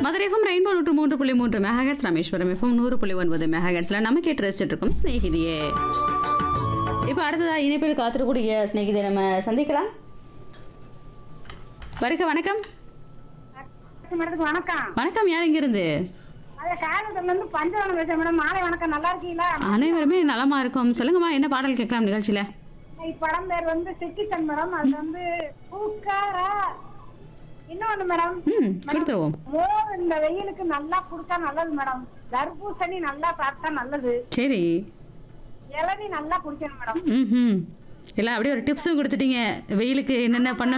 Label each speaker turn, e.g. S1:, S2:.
S1: Madurai FM rainbow நூற்று மூன்று புள்ளி மூன்று மெகாஹெட்ஸ் ராமேஸ்வரம் எஃப்எம் நூறு புள்ளி ஒன்பது மெகாஹெட்ஸ்ல நம்ம கேட்டு ரசிச்சுட்டு இருக்கோம் சிநேகிதியே இப்போ அடுத்ததா இணைப்பில் காத்திருக்கக்கூடிய சிநேகிதியை நம்ம சந்திக்கலாம் வருக வணக்கம்
S2: மேடத்துக்கு வணக்கம்
S1: வணக்கம் யார் இங்கிருந்து
S2: அது காலத்துல இருந்து பஞ்சவனம் பேசுறேன் மேடம் மாலை வணக்கம் நல்லா இருக்கீங்களா
S1: அனைவருமே நலமா இருக்கும் சொல்லுங்கம்மா என்ன பாடல் கேட்கலாம் நிகழ்ச்சியில
S2: இப்படம் பேர் வந்து சிட்டிசன் மேடம் அது வந்து பூக்காரா இன்னொன்னு மேடம்
S1: ம் கொடுத்துருவோம்
S2: மோர் இந்த வெயிலுக்கு நல்லா குடுத்தா நல்லது மேடம் தர்பூசணி நல்லா சாப்பிட்டா நல்லது
S1: சரி
S2: இளநீ நல்லா குடிக்கணும் மேடம்
S1: ம் ம் எல்லாம் அப்படியே ஒரு டிப்ஸும் கொடுத்துட்டீங்க வெயிலுக்கு என்னென்ன பண்ணணும்